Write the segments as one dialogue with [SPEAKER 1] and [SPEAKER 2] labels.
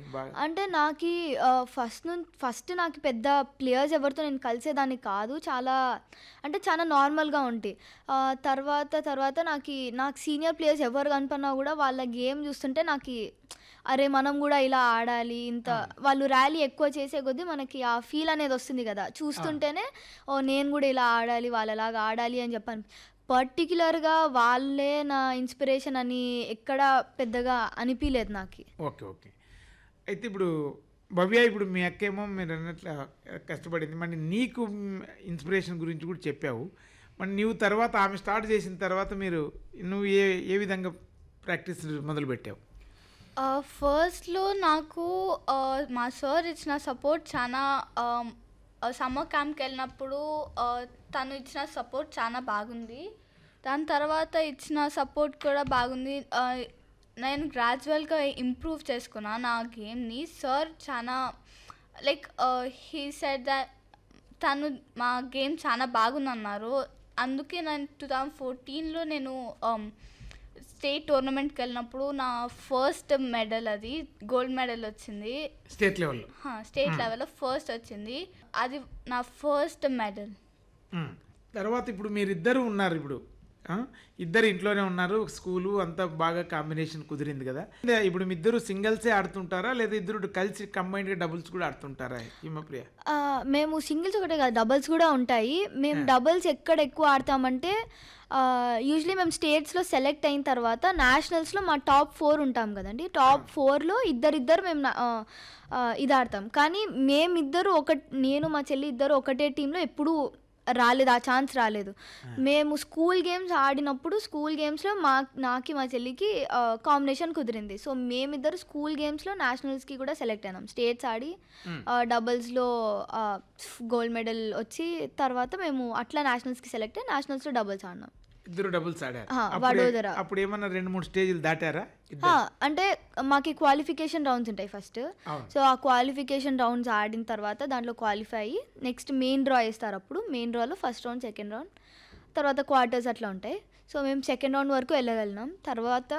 [SPEAKER 1] బాగా
[SPEAKER 2] అంటే నాకి ఆహ్, ఫస్ట్ నుం ఫస్ట్ నాకు పెద్ద ప్లేయర్స్ ఎవరితో నేను కలిసేదాన్ని కాదు. చాలా అంటే చాలా నార్మల్‌గా ఉంటి. ఆహ్, తర్వాత తర్వాత నాకి నాకు సీనియర్ ప్లేయర్స్ ఎవరు కనపడినా గూడా వాళ్ళ గేమ్ చూస్తుంటే నాకి అరే! మనం గూడా ఇలా ఆడాలి. ఇంత
[SPEAKER 1] అవును.
[SPEAKER 2] వాళ్ళు ర్యాలీ ఎక్కువ చేసే కొద్దీ మనకి ఆ ఫీల్ అనేది వస్తుంది గదా!
[SPEAKER 1] అవును.
[SPEAKER 2] చూస్తుంటేనే ఓహ్! నేను గూడా ఇలా ఆడాలి. వాళ్ళలాగా ఆడాలి అని చెప్పి అని పర్టిక్యులర్‌గా వాళ్ళే నా ఇన్‌స్పిరేషన్ అని ఎక్కడ పెద్దగా అనిపియలేదు నాకి.
[SPEAKER 1] ఓకే. ఓకే. అయితే ఇప్పుడు భవ్య ఇప్పుడు మీ అక్కేమో మీరన్నట్ల కష్టపడింది. మరి నీకు హ్మ్, ఇన్‌స్పిరేషన్ గురించి కూడా చెప్పావు. మరి నీవు తర్వాత ఆమె స్టార్ట్ చేసిన తర్వాత మీరు నువ్వు ఏ ఏ విధంగా ప్రాక్టీస్ మొదలుపెట్టావు?
[SPEAKER 3] ఆహ్, ఫస్ట్‌లో నాకు ఆహ్, మా సార్ ఇచ్చిన సపోర్ట్ చానా ఆహ్, ఆహ్, సమ్మర్ క్యాంప్‌కెళ్ళినప్పుడు ఆహ్, తను ఇచ్చిన సపోర్ట్ చానా బాగుంది. దాని తర్వాత ఇచ్చిన సపోర్ట్ కూడా బాగుంది. ఆహ్, నేను గ్రాడ్యువల్‌గా ఇంప్రూవ్ చేసుకున్నా నా గేమ్‌ని. సార్ చానా లైక్ ఆహ్, హీ సెడ్ థట్ తను మా గేమ్ చానా బాగుందన్నారు. అందుకే నేను 2014లో నేను ఆహ్, స్టేట్ టోర్నమెంట్‌కెళ్ళినప్పుడు నా ఫస్ట్ మెడల్ అది. గోల్డ్ మెడల్ వచ్చింది.
[SPEAKER 1] స్టేట్ లెవెల్‌లో.
[SPEAKER 3] ఆ! స్టేట్
[SPEAKER 1] హ్మ్.
[SPEAKER 3] లెవెల్‌లో ఫస్ట్ వచ్చింది. అది నా ఫస్ట్ మెడల్.
[SPEAKER 1] హ్మ్. తర్వాత ఇప్పుడు మీరిద్దరూ ఉన్నారు ఇప్పుడు. ఆ! ఇద్దరు ఇంట్లోనే ఉన్నారు. స్కూలు అంతా బాగా కాంబినేషన్ కుదిరింది కదా! ఇప్పుడు మీ ఇద్దరు సింగిల్సే ఆడుతుంటారా? లేదా ఇద్దరు కలిసి కంబైన్డ్‌గా డబుల్స్ కూడా ఆడుతుంటారా హిమప్రియ?
[SPEAKER 2] ఆహ్, మేము సింగిల్స్ ఒకటే కాదు డబుల్స్ కూడా ఉంటాయి. మేము
[SPEAKER 1] ఆ!
[SPEAKER 2] డబుల్స్ ఎక్కడ ఎక్కువ ఆడతామంటే ఆహ్, యూజువల్లీ మేము స్టేట్స్‌లో సెలెక్ట్ అయిన తర్వాత నేషనల్స్‌లో మా టాప్ 4 ఉంటాం కదండీ!
[SPEAKER 1] ఆ!
[SPEAKER 2] టాప్ 4లో ఇద్దరిద్దరు మేము న ఆహ్, ఆహ్, ఇది ఆడతాం. కానీ మేమిద్దరు ఒక నేను మా చెల్లి ఇద్దరు ఒకటే టీమ్‌లో ఎప్పుడూ రాలేదు. ఆ ఛాన్స్ రాలేదు.
[SPEAKER 1] ఆ!
[SPEAKER 2] మేము స్కూల్ గేమ్స్ ఆడినప్పుడు స్కూల్ గేమ్స్‌లో మా నాకి మా చెల్లికి ఆహ్, కాంబినేషన్ కుదిరింది. సో మేమిద్దరు స్కూల్ గేమ్స్‌లో నేషనల్స్‌కి కూడా సెలెక్ట్ అయినాం. స్టేట్స్ ఆడి
[SPEAKER 1] హ్మ్.
[SPEAKER 2] ఆహ్, డబుల్స్‌లో ఆహ్, గోల్డ్ మెడల్ వచ్చి తర్వాత మేము అట్లా నేషనల్స్‌కి సెలెక్ట్ అయ్యి నేషనల్స్‌లో డబుల్స్ ఆడినాం.
[SPEAKER 1] ఇద్దరు డబుల్స్ ఆడారు.
[SPEAKER 2] ఆ!
[SPEAKER 1] అప్పుడే
[SPEAKER 2] వడోదర.
[SPEAKER 1] అప్పుడు ఏమన్నా 2, 3 స్టేజ్‌లు దాటారా
[SPEAKER 2] ఆ!
[SPEAKER 1] ఇద్దరు?
[SPEAKER 2] అంటే మాకి క్వాలిఫికేషన్ రౌండ్స్ ఉంటాయి ఫస్ట్.
[SPEAKER 1] అవును.
[SPEAKER 2] సో ఆ క్వాలిఫికేషన్ రౌండ్స్ ఆడిన తర్వాత దాంట్లో క్వాలిఫై అయ్యి నెక్స్ట్ మెయిన్ డ్రా ఏస్తారు అప్పుడు. మెయిన్ డ్రాలో ఫస్ట్ రౌండ్, సెకండ్ రౌండ్ తర్వాత క్వార్టర్స్ అట్లా ఉంటాయి. సో మేము సెకండ్ రౌండ్ వరకు వెళ్ళగలిగినాం. తర్వాత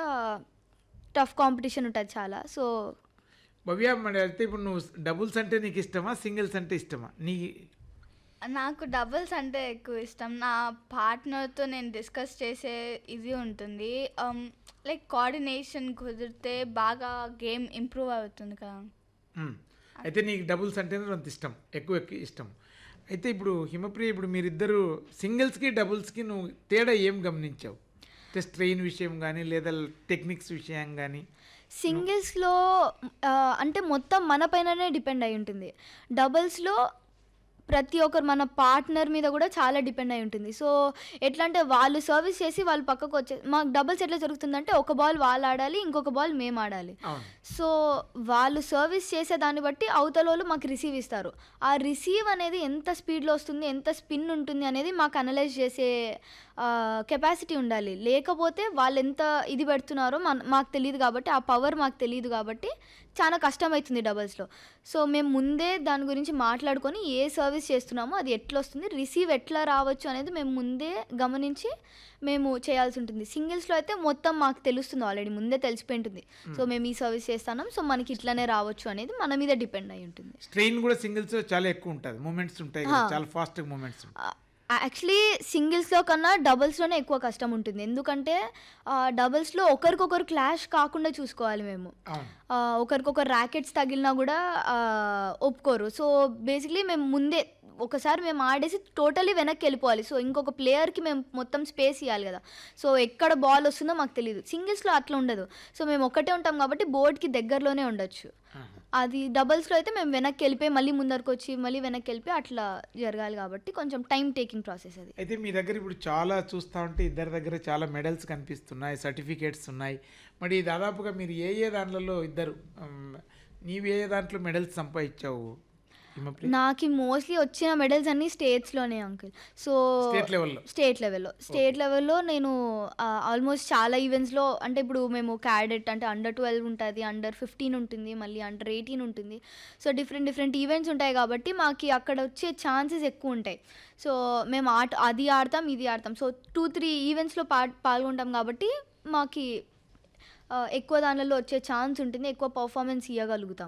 [SPEAKER 2] టఫ్ కాంపిటీషన్ ఉంటది చాలా. సో
[SPEAKER 1] భవ్య మరి అయితే ఇప్పుడు నువ్వు డబుల్స్ అంటే నీకు ఇష్టమా? సింగిల్స్ అంటే ఇష్టమా? నీ
[SPEAKER 3] నాకు డబుల్స్ అంటే ఎక్కువ ఇష్టం. నా పార్ట్నర్‌తో నేను డిస్కస్ చేసే ఇది ఉంటుంది. ఆహ్, లైక్ కోఆర్డినేషన్ కుదిరితే బాగా గేమ్ ఇంప్రూవ్ అవుతుంది కదా!
[SPEAKER 1] హ్మ్. అయితే నీకు డబుల్స్ అంటేనే అంత ఇష్టం. ఎక్కువ ఎక్కువ ఇష్టం. అయితే ఇప్పుడు హిమప్రియ ఇప్పుడు మీరిద్దరు సింగిల్స్‌కి, డబుల్స్‌కి నువ్వు తేడా ఏం గమనించావు? అంటే స్ట్రెయిన్ విషయం గానీ లేదా టెక్నిక్స్ విషయం గానీ? నువ్వు
[SPEAKER 2] సింగిల్స్‌లో ఆహ్, అంటే మొత్తం మన పైననే డిపెండ్ అయి ఉంటుంది. డబుల్స్‌లో ప్రతి ఒక్కరు మన పార్ట్నర్ మీద కూడా చాలా డిపెండ్ అయి ఉంటుంది. సో ఎట్లా అంటే వాళ్ళు సర్వీస్ చేసి వాళ్ళు పక్కకు వచ్చే మాకు డబుల్స్ ఎట్లా జరుగుతుందంటే ఒక బాల్ వాళ్ళు ఆడాలి. ఇంకొక బాల్ మేము ఆడాలి.
[SPEAKER 1] అవును.
[SPEAKER 2] సో వాళ్ళు సర్వీస్ చేసే దాన్ని బట్టి అవతలోళ్ళు మాకు రిసీవ్ ఇస్తారు. ఆ రిసీవ్ అనేది ఎంత స్పీడ్‌లో వస్తుంది, ఎంత స్పిన్ ఉంటుంది అనేది మాకు అనలైజ్ చేసే ఆహ్, కెపాసిటీ ఉండాలి. లేకపోతే వాళ్ళెంత ఇది పెడుతున్నారో మన మాకు తెలీదు కాబట్టి ఆ పవర్ మాకు తెలీదు కాబట్టి చాలా కష్టమైతుంది డబుల్స్‌లో. సో మేము ముందే దాని గురించి మాట్లాడుకొని ఏ సర్వీస్ చేస్తున్నామో అది ఎట్లొస్తుంది, రిసీవ్ ఎట్లా రావచ్చు అనేది మేము ముందే గమనించి మేము చేయాల్సి ఉంటుంది. సింగిల్స్‌లో అయితే మొత్తం మాకు తెలుస్తుంది ఆల్రెడీ ముందే తెలిసిపోయి ఉంటుంది. సో
[SPEAKER 1] హ్మ్.
[SPEAKER 2] మేము ఈ సర్వీస్ చేస్తున్నాం. సో మనకి ఇట్లనే రావచ్చు అనేది మన మీద డిపెండ్ అయి ఉంటుంది.
[SPEAKER 1] స్ట్రెయిన్ కూడా సింగిల్స్‌లో చాలా ఎక్కువ ఉంటది. మూవ్‌మెంట్స్ ఉంటాయి
[SPEAKER 2] ఆ!
[SPEAKER 1] కదా! చాలా ఫాస్ట్‌గా మూవ్‌మెంట్స్ ఉంటాయి.
[SPEAKER 2] ఆహ్, యాక్చువల్లీ సింగిల్స్‌లో కన్నా డబుల్స్‌లోనే ఎక్కువ కష్టం ఉంటుంది. ఎందుకంటే ఆహ్, డబుల్స్‌లో ఒకరికొకరు క్లాష్ కాకుండా చూసుకోవాలి మేము.
[SPEAKER 1] అవును.
[SPEAKER 2] ఆహ్, ఒకరికొకరు ర్యాకెట్స్ తగిలినా కూడా ఆహ్, ఒప్పుకోరు. సో బేసిక్‌లీ మేము ముందే ఒకసారి మేము ఆడేసి టోటల్లీ వెనక్కి వెళ్ళిపోవాలి. సో ఇంకొక ప్లేయర్‌కి మేము మొత్తం స్పేస్ ఇయ్యాలి కదా! సో ఎక్కడ బాల్ వస్తుందో మాకు తెలీదు. సింగిల్స్‌లో అట్లా ఉండదు. సో మేము ఒక్కటే ఉంటాం కాబట్టి బోర్డ్‌కి దగ్గరలోనే ఉండొచ్చు.
[SPEAKER 1] ఆహా!
[SPEAKER 2] అది డబుల్స్‌లో అయితే మేము వెనక్కి వెళ్ళిపోయి మళ్ళీ ముందరకొచ్చి మళ్ళీ వెనక్కి వెళ్ళిపోయి అట్లా జరగాలి కాబట్టి కొంచెం టైమ్ టేకింగ్ ప్రాసెస్ అది.
[SPEAKER 1] అయితే మీ దగ్గర ఇప్పుడు చాలా చూస్తా ఉంటే ఇద్దరి దగ్గర చాలా మెడల్స్ కనిపిస్తున్నాయి. సర్టిఫికేట్స్ ఉన్నాయి. మరి దాదాపుగా మీరు ఏ ఏ దాంట్లలో ఇద్దరు హ్మ్, నీవు ఏ ఏ దాంట్లో మెడల్స్ సంపాదించావు హిమప్రియ?
[SPEAKER 2] నాకి మోస్ట్‌లీ వచ్చిన మెడల్స్ అన్నీ స్టేట్స్‌లోనే అంకుల్. సో
[SPEAKER 1] స్టేట్ లెవెల్‌లో.
[SPEAKER 2] స్టేట్ లెవెల్‌లో.
[SPEAKER 1] ఓకే.
[SPEAKER 2] స్టేట్ లెవెల్‌లో నేను ఆహ్, ఆల్మోస్ట్ చాలా ఈవెంట్స్‌లో అంటే ఇప్పుడు మేము క్యాడెట్ అంటే అండర్ 12 ఉంటది. అండర్ 15 ఉంటుంది. మళ్ళీ అండర్ 18 ఉంటుంది. సో డిఫరెంట్ డిఫరెంట్ ఈవెంట్స్ ఉంటాయి కాబట్టి మాకి అక్కడ వచ్చే ఛాన్సెస్ ఎక్కువ ఉంటాయి. సో మేము ఆట అది ఆడతాం, ఇది ఆడతాం. సో 2, 3 ఈవెంట్స్‌లో పాల్ పాల్గొంటాం కాబట్టి మాకి ఆహ్, ఎక్కువ దానిలలో వచ్చే ఛాన్స్ ఉంటుంది. ఎక్కువ పర్ఫార్మెన్స్ ఇయ్యగలుగుతాం.